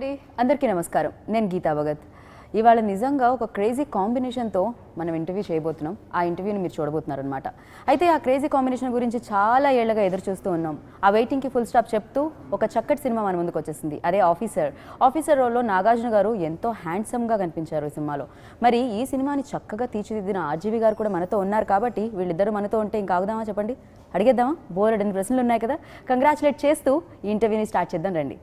అండి అందరికీ నమస్కారం నేను గీతా భగత్ ఇవాళ నిజంగా ఒక క్రేజీ కాంబినేషన్తో మనం ఇంటర్వ్యూ చేయబోతున్నాం ఆ ఇంటర్వ్యూని మీరు చూడబోతున్నారు అనమాట అయితే ఆ క్రేజీ కాంబినేషన్ గురించి చాలా ఏళ్ళగా ఎదురు చూస్తూ ఉన్నాం ఆ వెయిటింగ్కి ఫుల్ స్టాప్ చెప్తూ ఒక చక్కటి సినిమా మన ముందుకు వచ్చేసింది అదే ఆఫీసర్ ఆఫీసర్ రోల్లో నాగార్జున గారు ఎంతో హ్యాండ్సమ్గా కనిపించారు ఈ సినిమాలో మరి ఈ సినిమాని చక్కగా తీర్చిదిద్దిన ఆర్జీవి గారు కూడా మనతో ఉన్నారు కాబట్టి వీళ్ళిద్దరు మనతో ఉంటే ఇంకా ఆగుదామా చెప్పండి అడిగేద్దామా బోర్ రెండు ప్రశ్నలు ఉన్నాయి కదా కంగ్రాచులేట్ చేస్తూ ఈ ఇంటర్వ్యూని స్టార్ట్ చేద్దాం రండి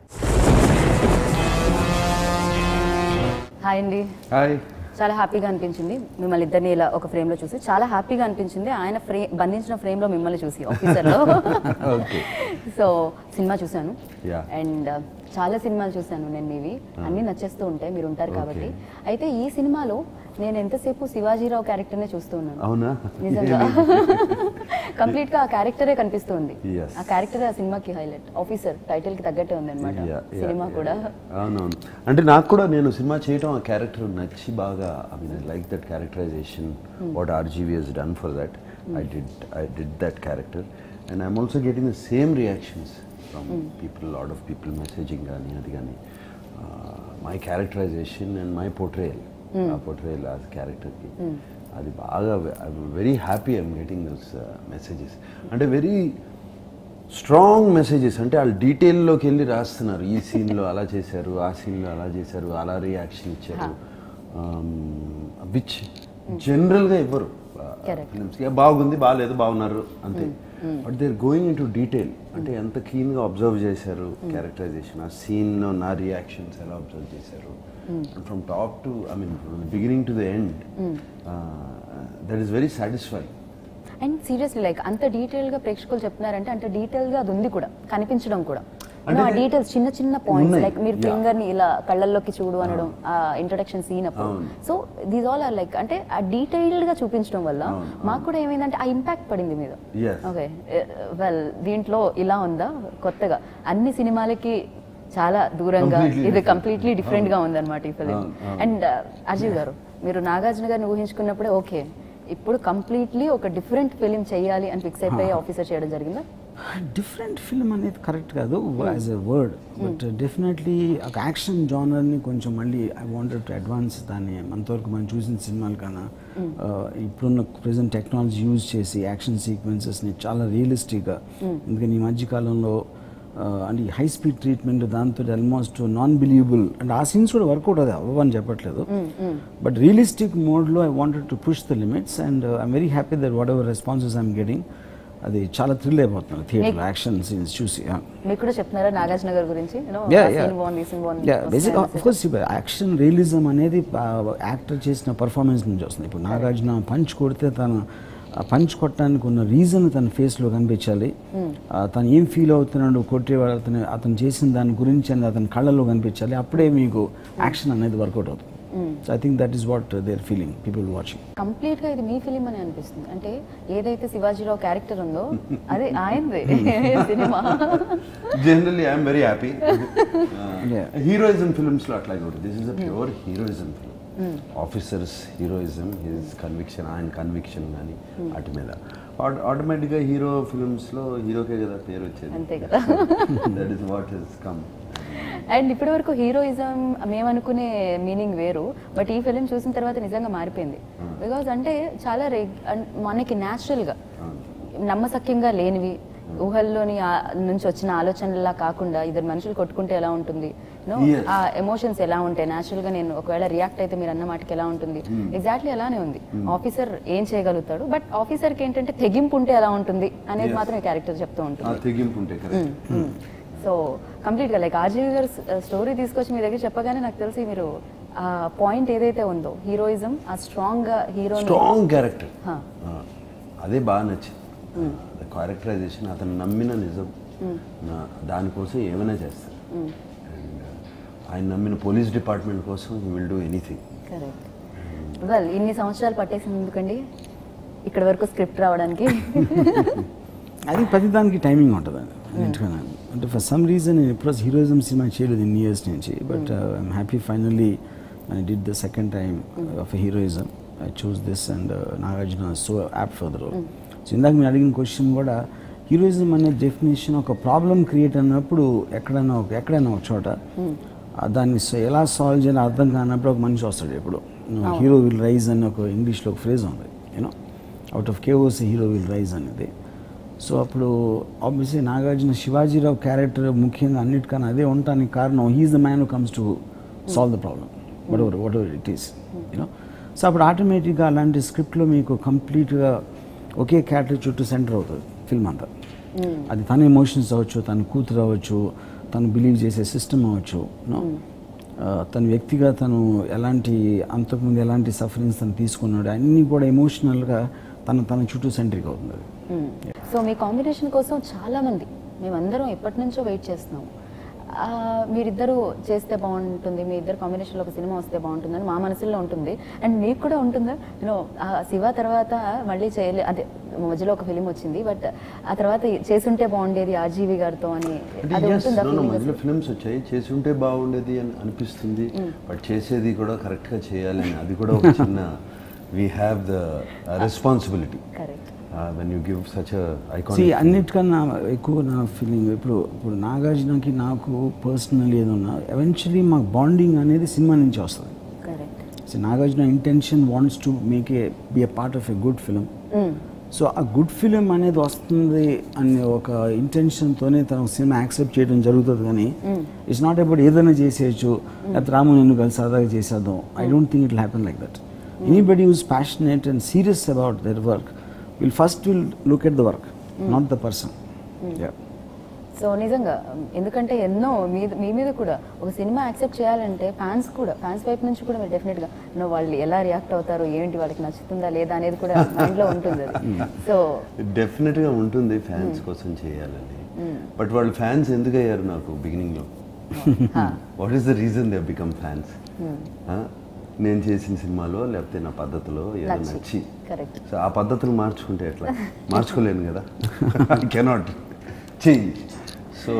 హాయ్ అండి హాయ్ చాలా హ్యాపీగా అనిపించింది మిమ్మల్ని ఇద్దరిని ఇలా ఒక ఫ్రేమ్లో చూసి చాలా హ్యాపీగా అనిపించింది ఆయన ఫ్రే బంధించిన ఫ్రేమ్లో మిమ్మల్ని చూసి ఆఫీసర్లో ఓకే సో సినిమా చూశాను Yeah. అండ్ చాలా సినిమాలు చూశాను నేను మీవి అన్నీ నచ్చేస్తూ ఉంటాయి మీరు ఉంటారు కాబట్టి అయితే ఈ సినిమాలో నేను ఎంతసేపు శివాజీరావు క్యారెక్టర్నే చూస్తూ ఉన్నాను అవునా నిజంగా కంప్లీట్ గా ఆ క్యారెక్టరే కనిపిస్తుంది Yes. ఆ క్యారెక్టర్ ఆ సినిమాకి హైలైట్ ఆఫీసర్ టైటిల్ కి తగ్గట్టే ఉంది అనమాట Yeah, yeah, సినిమా yeah, కూడా yeah. అవునవును అంటే నాకు కూడా నేను సినిమా చేయటం ఆ క్యారెక్టర్ నచ్చి బాగా I mean I like that characterization what RGV he's done for that I did I did that character and I'm also getting the same reactions from people lot of people messaging కానీ అది కానీ my characterization and my portrayal uh portrayal ఆ క్యారెక్టర్కి అది బాగా I very happy I'm getting those messages అంటే very strong messages అంటే వాళ్ళు డీటెయిల్లోకి వెళ్ళి రాస్తున్నారు ఈ సీన్లో అలా చేశారు ఆ సీన్లో అలా చేశారు అలా రియాక్షన్ ఇచ్చారు విచ్ జనరల్గా ఇవ్వరు Correct. ఫిలిమ్స్ బాగుంది బాగాలేదు బాగున్నారు అంతే but they going in to detail అంటే ఎంత క్లీన్గా అబ్జర్వ్ చేశారు క్యారెక్టరైజేషన్ ఆ సీన్లో నా రియాక్షన్స్ ఎలా అబ్జర్వ్ చేశారు from top to I mean from beginning to the end that is very satisfying and seriously like అంత డీటెయిల్ గా ప్రేక్షకులు చెప్తున్నారంటే అంత డీటెయిల్ గా అది ఉంది కూడా కనిపించడం కూడా అంటే ఆ డీటెయిల్స్ చిన్న చిన్న పాయింట్స్ ఉన్నాయి. లైక్ మీరు Yeah. ఫింగర్ ని ఇలా కళ్ళల్లోకి చూడు అనడం ఆ ఇంట్రొడక్షన్ సీన్ అప్పుడు అవును. So these all are like అంటే ఆ డీటెయిల్డ్ గా చూపించడం వల్ల అవును, మాకు కూడా ఏమైందంటే ఆ ఇంపాక్ట్ పడింది మీద Yes. ఓకే వెల్ దీంట్లో ఇలా ఉందా కొత్తగా అన్ని సినిమాలకి చాలా దూరంగా Completely ఇది different. కంప్లీట్లీ డిఫరెంట్ గా ఉందన్నమాట ఈ ఫిలిం అవును, అవును. అండ్ అజీవ్ గారు మీరు నాగార్జున గారిని ఊహించుకున్నప్పుడే ఓకే ఇప్పుడు కంప్లీట్లీ ఒక డిఫరెంట్ ఫిలిం చేయాలి అని ఫిక్స్ అయిపోయి ఆఫీసర్ చేయడం జరిగిందా డిఫరెంట్ ఫిల్మ్ అనేది కరెక్ట్ కాదు as a word but definitely ఒక యాక్షన్ జానర్ని కొంచెం మళ్ళీ ఐ వాంటెడ్ టు అడ్వాన్స్ దాన్ని అంతవరకు మనం చూసిన సినిమాల కన్నా uh, ఇప్పుడున్న ప్రజెంట్ టెక్నాలజీ యూజ్ చేసి యాక్షన్ సీక్వెన్సెస్ని చాలా రియలిస్టిక్గా ఎందుకని ఈ మధ్యకాలంలో uh, అంటే హై స్పీడ్ ట్రీట్మెంట్ దాంతో ఆల్మోస్ట్ నాన్ బిలీవబుల్ అండ్ ఆ సీన్స్ కూడా వర్కౌట్ అది అవ్వని చెప్పట్లేదు బట్ రియలిస్టిక్ మోడ్లో I wanted to push the limits and I'm very happy that whatever responses I'm getting అది చాలా థ్రిల్ అయిపోతున్నాను థియేటర్ యాక్షన్ సీన్స్ చూసి yeah. మీకు కూడా చెప్తున్నారా నాగార్జున గారి గురించి You know, Yeah, ఆ yeah. scene బాగుంది, ఈ scene బాగుంది. Yeah, basic, of course, action realism అనేది యాక్టర్ చేసిన పర్ఫార్మెన్స్ నుంచి వస్తుంది ఇప్పుడు నాగార్జున పంచ్ కొడితే తన ఆ పంచ్ కొట్టడానికి ఉన్న రీజన్ తన ఫేస్లో కనిపించాలి ఆ, తను ఏం ఫీల్ అవుతున్నాడు కొట్టేవాడు అతను అతను చేసిన దాని గురించి అనేది అతని కళ్ళలో కనిపించాలి అప్పుడే మీకు యాక్షన్ అనేది వర్కౌట్ అవుతుంది so I think that is what they are feeling people watching complete గా ఇది మీ ఫిలిం అని అనిపిస్తుంది అంటే ఏదైతే శివాజీరావు క్యారెక్టర్ ఉందో అదే ఆయనదే cinema generally I'm very happy Yeah. Heroism ఫిల్మ్స్లో అట్లాగే ఉంటుంది this is a pure heroism film officer's heroism his conviction ఆయన కన్విక్షన్ కానీ వాటి మీద ఆటోమేటిక్గా హీరో ఫిల్మ్స్లో హీరోకే కదా పేరు వచ్చేది అంతే కదా. That is what he's come and ఇప్పటి వరకు హీరోయిజం మేము అనుకునే మీనింగ్ వేరు బట్ ఈ ఫిలిం చూసిన తర్వాత నిజంగా మారిపోయింది బికాజ్ అంటే చాలా రెగ్ అన్- మనకి న్యాచురల్గా నమ్మసక్యంగా లేనివి ఊహల్లోని ఆ- నుంచి వచ్చిన ఆలోచనలా కాకుండా ఇద్దరు మనుషులు కొట్టుకుంటే ఎలా ఉంటుంది you know, Yes. ఆ ఎమోషన్స్ ఎలా ఉంటాయి న్యాచురల్ గా నేను ఒకవేళ రియాక్ట్ అయితే మీరు అన్న మాటకి ఎలా ఉంటుంది ఎగ్జాక్ట్లీ అలానే ఉంది ఆఫీసర్ ఏం చేయగలుగుతాడు బట్ ఆఫీసర్ కి ఏంటంటే తెగింపు ఉంటే ఎలా ఉంటుంది అనేది Yes. మాత్రం ఈ క్యారెక్టర్ చెప్తూ ఆ ఉంటుంది తెగింపు ఉంటే కరెక్ట్ సో కంప్లీట్ గా లైక్ ఆర్జీవి గారు స్టోరీ తీసుకొచ్చి మీ దగ్గర చెప్పగానే నాకు తెలిసి మీరు ఆ పాయింట్ ఏదైతే ఉందో హీరోయిజం ఆ స్ట్రాంగ్ గా హీరో స్ట్రాంగ్ క్యారెక్టర్ Huh. అదే బాగా నచ్చింది క్యారెక్టరైజేషన్ అతను నమ్మిన నిజం నా- దానికోసం ఏమైనా చేస్తాడు అండ్ ఆయన నమ్మిన పోలీస్ డిపార్ట్మెంట్ కోసం he will do anything correct well ఇన్ని సంవత్సరాలు పట్టేసింది ఎందుకండి ఇక్కడ వరకు స్క్రిప్ట్ రావడానికి అది ప్రతి దానికి టైమింగ్ ఉంటుందండి అన్నింటికన్నా అంటే ఫర్ సమ్ రీజన్ నేను ఎప్పుడు హీరోయిజం సినిమా చేయలేదు ఇన్ని ఇయర్స్ నుంచి but I'm happy finally I did the second time of heroism I choose this and Nagarjuna so apt for the role so ఇందాక మీరు అడిగిన క్వశ్చన్ కూడా హీరోయిజం అనే డెఫినేషన్ ఒక ప్రాబ్లం క్రియేట్ అన్నప్పుడు ఎక్కడైనా ఒక ఎక్కడైనా ఒక చోట ఆ దాన్ని స- ఎలా సాల్వ్ చేయాలో అర్థం కానప్పుడు ఒక మనిషి వస్తాడు ఇప్పుడు హీరో విల్ రైజ్ అని ఒక ఇంగ్లీష్లో ఒక ఫ్రేజ్ ఉంది you know out of chaos hero will rise అనేది సో అప్పుడు ఆబ్వియస్లీ నాగార్జున శివాజీరావు క్యారెక్టర్ ముఖ్యంగా అన్నిటికన్నా అదే ఉండటానికి కారణం he is the man who comes to solve the problem whatever whatever it is you know so అప్పుడు ఆటోమేటిక్గా అలాంటి స్క్రిప్ట్లో మీకు కంప్లీట్గా ఒకే క్యారెక్టర్ చుట్టూ సెంటర్ అవుతుంది ఫిల్మ్ అంతా అది తన ఎమోషన్స్ అవ్వచ్చు తన కూతురు అవ్వచ్చు తను బిలీవ్ చేసే సిస్టమ్ అవ్వచ్చు నో తన వ్యక్తిగా తను ఎలాంటి అంతకుముందు ఎలాంటి సఫరింగ్స్ తను తీసుకున్నాడు అన్నీ కూడా ఎమోషనల్గా తన తన చుట్టూ సెంట్రిక్ అవుతుంది అది సో మీ కాంబినేషన్ కోసం చాలా మంది మేమందరం ఎప్పటి నుంచో వెయిట్ చేస్తున్నాం ఆ, మీరిద్దరూ చేస్తే బాగుంటుంది మీ ఇద్దరు కాంబినేషన్లో ఒక సినిమా వస్తే బాగుంటుందని మా మనసులో ఉంటుంది అండ్ మీకు కూడా ఉంటుందా యూనో శివ తర్వాత మళ్ళీ చేయలే అదే మధ్యలో ఒక ఫిలిం వచ్చింది బట్ ఆ తర్వాత చేసుంటే బాగుండేది ఆర్జీవి గారితో అని అంటే అది yes, ఉంటుందా no, no, feeling మధ్యలో అసలు? ఫిల్మ్స్ వచ్చాయి చేసి ఉంటే బాగుండేది అని అనిపిస్తుంది బట్ చేసేది కూడా కరెక్ట్గా చేయాలని అది కూడా ఒక చిన్న we have the responsibility Correct. When you give such సి ఐకానిక్ అన్నిటికన్నా ఎక్కువ నా ఫీలింగ్ ఇప్పుడు ఇప్పుడు నాగార్జునకి నాకు పర్సనల్ ఏదన్నా ఎవెన్చువలీ మాకు బాండింగ్ అనేది సినిమా నుంచి వస్తుంది correct so Nagarjuna intention wants to make a be a part of a good film so ఆ గుడ్ ఫిలిం అనేది వస్తుంది అనే ఒక ఇంటెన్షన్తోనే తన సినిమా యాక్సెప్ట్ చేయడం జరుగుతుంది కానీ ఇట్స్ నాట్ అబౌట్ ఏదైనా చేసేయచ్చు లేకపోతే రాము నేను కలిసి సరదాగా చేసేద్దాం I don't think it happen like that anybody who's passionate and serious about their work will first will look at the work not the person so నిజంగా ఎందుకంటే ఎన్నో మీ మీ మీద కూడా ఒక సినిమా యాక్సెప్ట్ చేయాలంటే ఫ్యాన్స్ కూడా ఫ్యాన్స్ వైపు నుంచి కూడా మీరు డెఫినెట్గా నో వాళ్ళు ఎలా రియాక్ట్ అవుతారు ఏంటి వాళ్ళకి నచ్చుతుందా లేదా అనేది కూడా మైండ్లో ఉంటుంది అది సో డెఫినెట్గా ఉంటుంది ఫ్యాన్స్ కోసం చేయాలని బట్ వాళ్ళు ఫ్యాన్స్ ఎందుకు అయ్యారు నాకు బిగినింగ్లో what is the reason they become fans నేను చేసిన సినిమాలో లేకపోతే నా పద్ధతిలో ఏదో నచ్చి. నచ్చి కరెక్ట్ సో ఆ పద్ధతులు మార్చుకుంటే ఎట్లా మార్చుకోలేను కదా cannot change so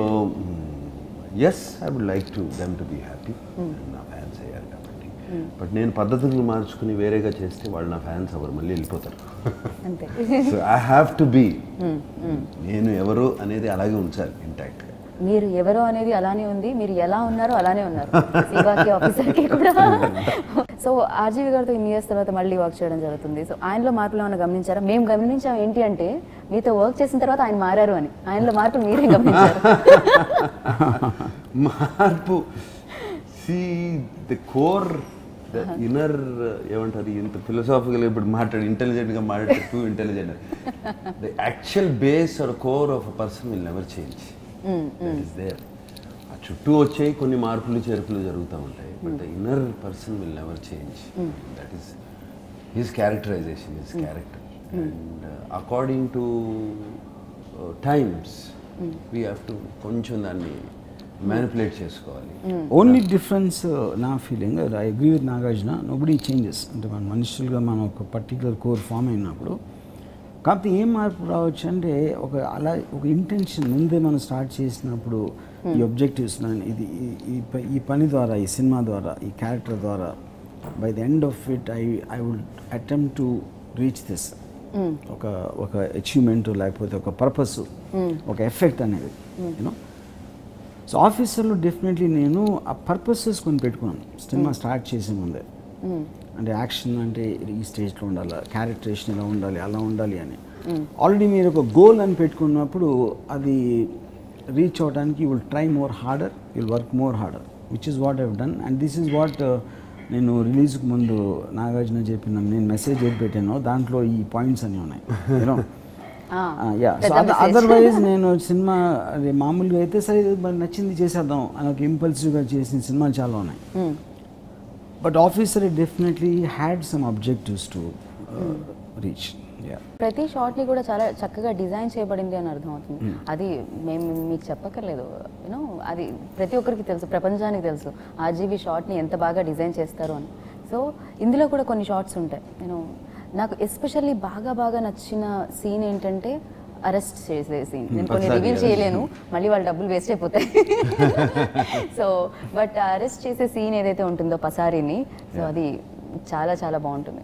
yes I would like to them to be happy నా ఫ్యాన్స్ అయ్యారు కాబట్టి బట్ నేను పద్ధతులు మార్చుకుని వేరేగా చేస్తే వాళ్ళు నా ఫ్యాన్స్ అవ్వరు మళ్ళీ వెళ్ళిపోతారు అంతే so I have to be నేను ఎవరు అనేది అలాగే ఉంచాలి ఇంటాక్ట్గా మీరు ఎవరో అనేది అలానే ఉంది మీరు ఎలా ఉన్నారో అలానే ఉన్నారు శివాకి ఆఫీసర్కి కూడా సో ఆర్జీవి గారితో ఇన్ని ఇయర్స్ తర్వాత మళ్ళీ వర్క్ చేయడం జరుగుతుంది సో ఆయనలో మార్పులు ఏమైనా గమనించారా మేము గమనించాం ఏంటి అంటే మీతో వర్క్ చేసిన తర్వాత ఆయన మారారు అని ఆయనలో మార్పులు మీరే గమనించారు మార్పు see the core the inner ఏమంటారు ఇంత ఫిలసాఫికల్ ఇప్పుడు మాట్లాడి ఇంటెలిజెంట్గా మాట్లాడి too intelligent the actual base or core of a person will never change that is there ఆ చుట్టూ వచ్చే కొన్ని మార్పులు చేర్పులు జరుగుతూ ఉంటాయి but the inner person will never change that is his characterization his character and according to times we have to కొంచెం దాన్ని మ్యానిపులేట్ చేసుకోవాలి ఓన్లీ డిఫరెన్స్ నా feeling I agree with Nagarjuna nobody changes అంటే మన మనుషులుగా మనం ఒక పర్టికులర్ కోర్ ఫామ్ అయినప్పుడు కాకపోతే ఏం మార్పు రావచ్చు అంటే ఒక అలా ఒక ఇంటెన్షన్ ముందే మనం స్టార్ట్ చేసినప్పుడు ఈ ఒబ్జెక్టివ్స్ ఇది ఈ- ఈ ప- ఈ పని ద్వారా ఈ సినిమా ద్వారా ఈ క్యారెక్టర్ ద్వారా by the end of it I I would attempt to reach this ఒక ఒక అచీవ్మెంట్ లేకపోతే ఒక పర్పస్ ఒక ఎఫెక్ట్ అనేది యూనో సో ఆఫీసర్లో డెఫినెట్లీ నేను ఆ పర్పసెస్ కొన్ని పెట్టుకున్నాను సినిమా స్టార్ట్ చేసే ముందే అంటే యాక్షన్ అంటే ఈ స్టేజ్లో ఉండాలి క్యారెక్టరేషన్ ఇలా ఉండాలి అలా ఉండాలి అని ఆల్రెడీ మీరు ఒక గోల్ అని పెట్టుకున్నప్పుడు అది రీచ్ అవడానికి will try more harder will work more harder which is what have done and this is what నేను రిలీజ్కి ముందు నాగార్జున చెప్పిన నేను మెసేజ్ ఏది పెట్టానో దాంట్లో ఈ పాయింట్స్ అన్నీ ఉన్నాయి యూనో యా సో పెద్ద message. అదర్వైజ్ నేను సినిమా అది మామూలుగా అయితే సరే మరి నచ్చింది చేసేద్దాం అని ఒక ఇంపల్సివ్గా చేసిన సినిమాలు చాలా ఉన్నాయి but Officer definitely had some objectives to reach yeah ప్రతి షాట్ ని కూడా చాలా చక్కగా డిజైన్ చేయబడింది అని అర్థమవుతుంది అది మేము మీకు చెప్పక్కర్లేదు యూనో అది ప్రతి ఒక్కరికి తెలుసు ప్రపంచానికి తెలుసు ఆర్జీబీ షాట్ని ఎంత బాగా డిజైన్ చేస్తారు అని సో ఇందులో కూడా కొన్ని షార్ట్స్ ఉంటాయి నేను నాకు ఎస్పెషల్లీ బాగా బాగా నచ్చిన సీన్ ఏంటంటే అరెస్ట్ చేసే సీన్ నేను కొన్ని ఒకసారి రివీల్ arrest చేయలేను మళ్ళీ వాళ్ళ డబ్బులు వేస్ట్ అయిపోతాయి సో బట్ అరెస్ట్ చేసే సీన్ ఏదైతే ఉంటుందో పసారిని సో అది చాలా చాలా బాగుంటుంది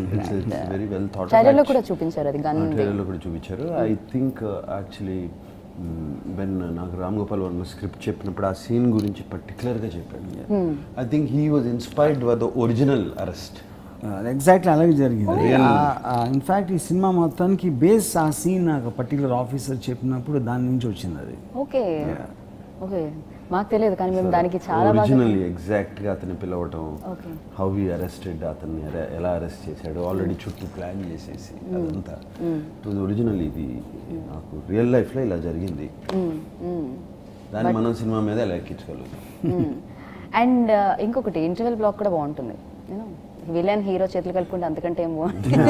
వెరీ వెల్ థాట్ ట్రైలర్లో కూడా చూపించారు అది గన్ ట్రైలర్లో కూడా చూపించారు ఐ థింక్ యాక్చువల్లీ వెన్ నాకు రామ్ గోపాల్ వర్మ స్క్రిప్ట్ చెప్పినప్పుడు ఆ సీన్ గురించి పర్టికులర్గా చెప్పాడు I think he was inspired by the original arrest exactly అలాగే జరిగింది ఇన్ఫ్యాక్ట్ ఈ సినిమా మొత్తానికి బేస్ ఆ సీన్ నాకు పర్టికులర్ ఆఫీసర్ చెప్పినప్పుడు దాని నుంచి వచ్చింది అది ఓకే ఓకే మాకు తెలియదు కానీ మేము దానికి చాలా బాగా ఒరిజినల్లీ ఎగ్జాక్ట్గా అతన్ని పిలవటం Okay. హౌ హీ అరెస్టెడ్ అతన్ని ఎలా- ఎలా అరెస్ట్ చేశాడు ఆల్రెడీ చుట్టూ ప్లాన్ చేసేసి అదంతా టు ఒరిజినల్ ఇది నాకు రియల్ లైఫ్లో ఇలా జరిగింది దాన్ని మనం సినిమా మీద ఎలా ఎక్కించగలుగుతాం అండ్ ఇంకొకటి ఇంటర్వెల్ బ్లాక్ కూడా బాగుంటుంది నేను విలన్ హీరో చేతులు కలుపుకుంటే అంతకంటే ఏం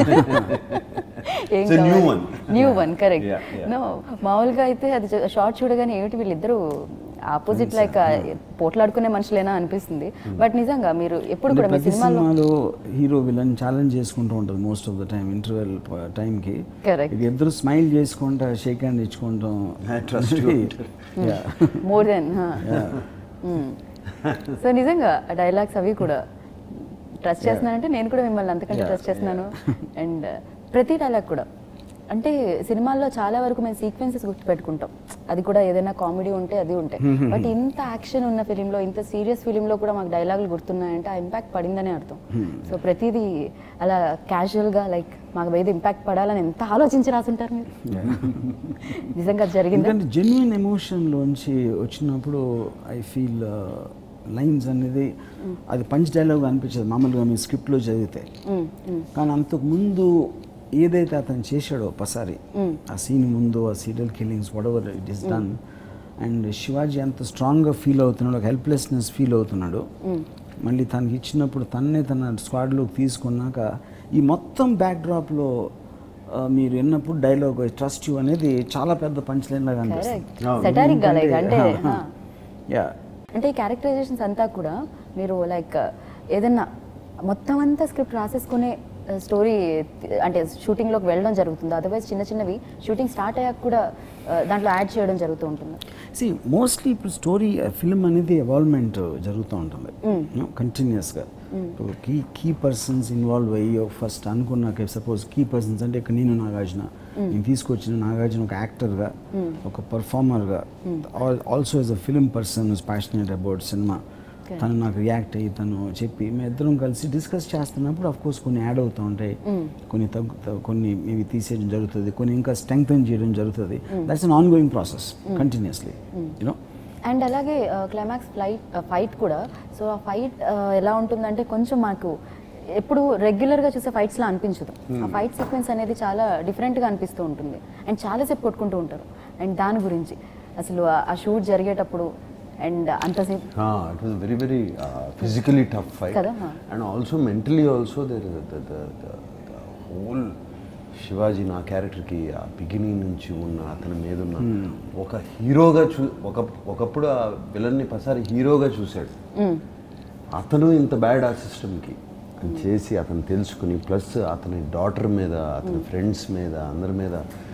It's a new one. New one correct Yeah, yeah. No మామూలుగా అయితే అది షార్ట్ చూడగానే ఏమిటి వీళ్ళిద్దరూ ఆపోజిట్ లైక్ పోట్లాడుకునే మనుషులేనా అనిపిస్తుంది బట్ నిజంగా మీరు ఎప్పుడు అంటే కూడా మీ ప్రతి సినిమాలో సినిమాలో హీరో విలన్ ఛాలెంజ్ చేసుకుంటూ ఉంటుంది most of the time interval టైంకి Correct. ఇది ఇద్దరు స్మైల్ చేసుకుంటా షేక్ హ్యాండ్ ఇచ్చుకుంటాం I trust you. Yeah. More than so నిజంగా డైలాగ్స్ అవి కూడా ట్రస్ట్ చేస్తున్నానంటే నేను కూడా మిమ్మల్ని అంతకంటే Yeah, ట్రస్ట్ చేస్తున్నాను అండ్ ప్రతి డైలాగ్ కూడా అంటే సినిమాల్లో చాలా వరకు మేము సీక్వెన్సెస్ గుర్తుపెట్టుకుంటాం అది కూడా ఏదైనా కామెడీ ఉంటే అది ఉంటాయి బట్ ఇంత యాక్షన్ ఉన్న ఫిలింలో ఇంత సీరియస్ ఫిలింలో కూడా మాకు డైలాగులు గుర్తున్నాయంటే ఆ ఇంపాక్ట్ పడిందనే అర్థం సో ప్రతిదీ అలా క్యాజువల్గా లైక్ మాకు ఏది ఇంపాక్ట్ పడాలని ఎంత ఆలోచించి రాసుంటారు మీరు నిజంగా జరిగిందా ఎందుకంటే జెన్యున్ ఎమోషన్లోంచి వచ్చినప్పుడు ఐ ఫీల్ లైన్స్ అనేది అది పంచ్ డైలాగ్ అనిపించదు మామూలుగా మీ స్క్రిప్ట్లో చదివితే మ్మ్, మ్మ్. కానీ అంతకు ముందు ఏదైతే అతను చేశాడో ఒకసారి ఆ సీన్ ముందు ఆ serial killings whatever it is done and Shivaji ఎంత స్ట్రాంగ్గా ఫీల్ అవుతున్నాడు ఒక హెల్ప్లెస్నెస్ ఫీల్ అవుతున్నాడు మళ్ళీ తనకి ఇచ్చినప్పుడు తన్నే తన స్క్వాడ్లోకి తీసుకున్నాక ఈ మొత్తం బ్యాక్ డ్రాప్లో మీరు విన్నప్పుడు డైలాగ్ ట్రస్ట్ యూ అనేది చాలా పెద్ద పంచ్ లైన్ లాగా కరెక్ట్ అనిపిస్తుంది సెటారిక్ గా లైక్ అంటే హా. యా అంటే ఈ క్యారెక్టరైజేషన్స్ అంతా కూడా మీరు లైక్ ఏదన్నా మొత్తం అంతా స్క్రిప్ట్ రాసేసుకునే స్టోరీ అంటే షూటింగ్లోకి వెళ్ళడం జరుగుతుంది అదర్వైజ్ చిన్న చిన్నవి షూటింగ్ స్టార్ట్ అయ్యాక కూడా ఆ, దాంట్లో యాడ్ చేయడం జరుగుతూ ఉంటుంది సి మోస్ట్లీ ఇప్పుడు స్టోరీ ఫిల్మ్ అనేది ఎవాల్వ్మెంట్ జరుగుతూ ఉంటుంది కంటిన్యూస్గా కీ కీ పర్సన్స్ ఇన్వాల్వ్ అయ్యి ఫస్ట్ అనుకున్నాక సపోజ్ కీ పర్సన్స్ అంటే ఇక్కడ నేను నాగార్జున నేను తీసుకొచ్చిన నాగార్జున ఒక యాక్టర్గా ఒక పర్ఫార్మర్గా also as a film person passionate about సినిమా తను నాకు రియాక్ట్ అయ్యి తను చెప్పి మేము ఇద్దరం కలిసి డిస్కస్ చేస్తున్నప్పుడు అఫ్ కోర్స్ కొన్ని యాడ్ అవుతూ ఉంటాయి కొన్ని తగ్గు త- కొన్ని ఇవి తీసేయడం జరుగుతుంది కొన్ని ఇంకా స్ట్రెంగ్తన్ చేయడం జరుగుతుంది that's an ongoing process continuously you know and అలాగే క్లైమాక్స్ ఫ్లైట్ ఫైట్ కూడా సో ఆ ఫైట్ ఎలా ఉంటుందంటే కొంచెం మాకు ఎప్పుడు రెగ్యులర్గా చూసే ఫైట్స్లా అనిపించదు ఆ ఫైట్ సీక్వెన్స్ అనేది చాలా డిఫరెంట్గా అనిపిస్తూ ఉంటుంది అండ్ చాలాసేపు కొట్టుకుంటూ ఉంటారు అండ్ దాని గురించి అసలు ఆ- ఆ షూట్ జరిగేటప్పుడు అండ్ అంతసేపు it was very very physically tough fight కదా, huh. And also mentally also their whole Shivaji నా క్యారెక్టర్కి ఆ బిగినింగ్ నుంచి ఉన్న అతని మీద ఉన్న ఒక హీరోగా చూ ఒక ఒకప్పుడు ఆ విలన్ని పసారి హీరోగా చూశాడు అతను ఇంత బ్యాడ్ ఆ సిస్టమ్కి అని చేసి అతను తెలుసుకుని ప్లస్ అతని డాటర్ మీద అతని ఫ్రెండ్స్ మీద అందరి మీద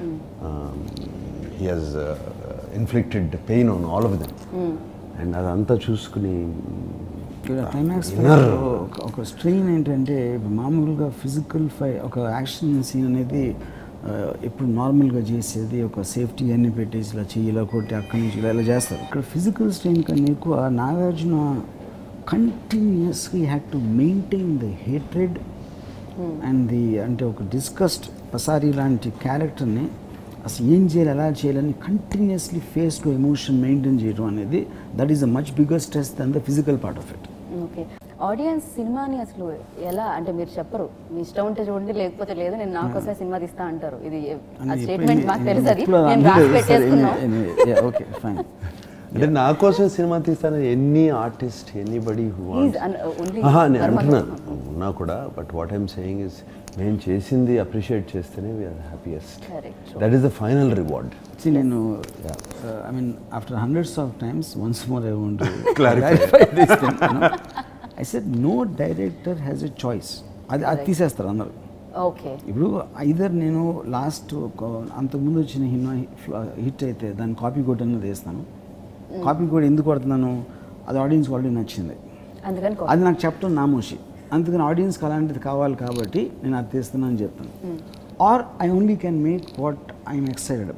he has inflicted pain on all of them and అదంతా చూసుకుని క్లైమాక్స్ Inner. ఒక స్ట్రెయిన్ ఏంటంటే మామూలుగా ఫిజికల్ ఫై ఒక యాక్షన్ సీన్ అనేది ఆ, ఎప్పుడు నార్మల్గా చేసేది ఒక సేఫ్టీ అన్ని పెట్టేసి ఇలా చెయ్యి ఇలా కొట్టి అక్కడి నుంచి ఇలా ఇలా చేస్తారు ఇక్కడ ఫిజికల్ స్ట్రెయిన్ కన్నా ఎక్కువ Nagarjuna continuously had to maintain the hatred and the అంటే ఒక డిస్కస్ట్ పసారి లాంటి క్యారెక్టర్ని అసలు ఏం చేయాలి ఎలా చేయాలని continuously face to emotion maintain చేయడం అనేది that is a much bigger stress than the physical part of it okay audience సినిమాని అసలు ఎలా అంటే మీరు చెప్పరు మీ ఇష్టం ఉంటే చూడండి లేకపోతే లేదు నేను నా కోసమే సినిమా తీస్తా అంటారు ఇది ఆ స్టేట్మెంట్ మాకు తెలుసు అది నేను రాసి పెట్టేసుకున్నాం ఓకే ఫైన్ అంటే నా కోసం సినిమా తీస్తాను any artist anybody who He's an- only నేను Varma అంటున్నాను ఉన్నా కూడా but what I'm saying is మేము చేసింది అప్రిషియేట్ చేస్తేనే we are happiest Correct. That is the final reward See, నేను I mean after hundreds of times once more I want Clarify. This thing I said no director has a choice అది అది తీసేస్తారు అందరు okay ఇప్పుడు either నేను last అంతకుముందు వచ్చిన హిన్నా hit అయితే దాన్ని కాపీ కోడ్ అన్నది వేస్తాను కాపీ కోడ్ ఎందుకు కొడుతున్నాను అది ఆడియన్స్ ఆల్రెడీ నచ్చింది అందుకని అది నాకు చెప్పడం నామోషి అందుకని ఆడియన్స్కి అలాంటిది కావాలి కాబట్టి నేను అది తీస్తున్నాను అని చెప్తాను or I only can make what I'm excited about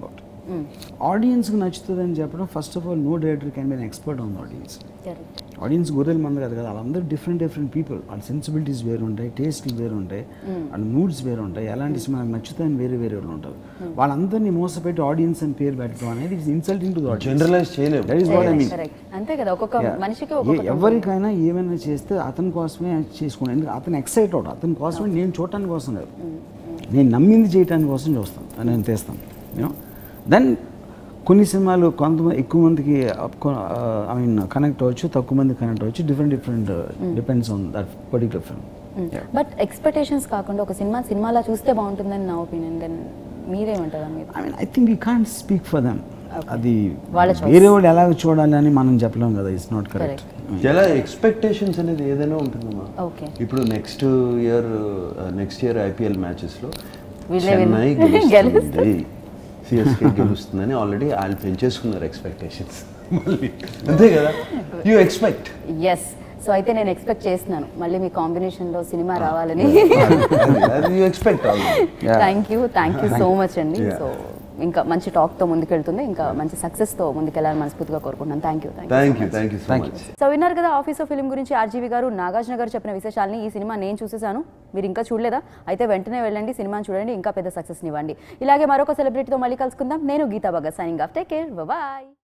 ఆడియన్స్కి నచ్చుతుంది అని చెప్పడం first of all no director can be an expert on audience audience గొర్రెల మంది కాదు కదా వాళ్ళందరూ డిఫరెంట్ డిఫరెంట్ పీపుల్ వాళ్ళ సెన్సిబిలిటీస్ వేరు ఉంటాయి టేస్ట్లు వేరు ఉంటాయి వాళ్ళ మూడ్స్ వేరు ఉంటాయి ఎలాంటి సినిమాకి నచ్చుతాయని వేరే వేరే వాళ్ళు ఉంటారు వాళ్ళందరినీ మోసపెట్టి ఆడియన్స్ అని పేరు పెట్టడం అనేది it's insulting to the audience generalize చేయలేము that is what I mean correct అంతే కదా ఒక్కొక్క మనిషికి ఒక్కొక్క ఎవరికైనా ఏమైనా చేస్తే అతని కోసమే చేసుకోండి ఎందుకంటే అతను ఎక్సైట్ అవుట్ అతని కోసమే నేను చూడటానికి కోసం లేదు నేను నమ్మింది చేయటానికి కోసం చూస్తాను నేను తీస్తాను దెన్ కొన్ని సినిమాలు కొంతమంది ఎక్కువ మందికి ఐ మీన్ కనెక్ట్ అవ్వచ్చు తక్కువ మంది కనెక్ట్ అవ్వచ్చు different different depends on that particular film but expectations కాకుండా ఒక సినిమా సినిమాలా చూస్తే బాగుంటుందని నా ఒపీనియన్ దెన్ మీరేమంటారు దాని మీద I mean I think we can't speak for them అది వాళ్ళ choice. వేరే వాళ్ళు ఎలాగ చూడాలి అని మనం చెప్పలేం కదా ఇట్స్ నాట్ కరెక్ట్ ఎలా ఎక్స్పెక్టేషన్స్ అనేది ఏదైనా ఉంటుందమ్మా ఓకే ఇప్పుడు next year next year IPL మ్యాచెస్లో వీళ్ళే చెన్నై విన్- గెలుస్తుంది సిఎస్కే గెలుస్తుందని ఆల్రెడీ వాళ్ళు పెంచేసుకున్నారు ఎక్స్పెక్టేషన్స్ మళ్ళీ అంతే కదా యూ ఎక్స్పెక్ట్ ఎస్ సో అయితే నేను ఎక్స్పెక్ట్ చేస్తున్నాను మళ్ళీ మీ కాంబినేషన్లో సినిమా రావాలని అది you expect already Yeah. Thank you thank you so much అండి Yeah. సో ఇంకా మంచి టాక్తో ముందుకెళ్తుంది ఇంకా మంచి సక్సెస్తో ముందుకెళ్ళాలని మనస్ఫూర్తిగా కోరుకుంటున్నాను thank you thank you thank you thank you so Thank you. Much so విన్నారు కదా ఆఫీస్ ఆఫ్ ఫిల్మ్ గురించి ఆర్జీవి గారు నాగార్జున గారు చెప్పిన విశేషాలని ఈ సినిమా నేను చూసేసాను మీరు ఇంకా చూడలేదా అయితే వెంటనే వెళ్ళండి సినిమాని చూడండి ఇంకా పెద్ద సక్సెస్ని ఇవ్వండి ఇలాగే మరొక సెలబ్రిటీతో మళ్ళీ కలుసుకుందాం నేను Geeta Bhagat signing off take care bye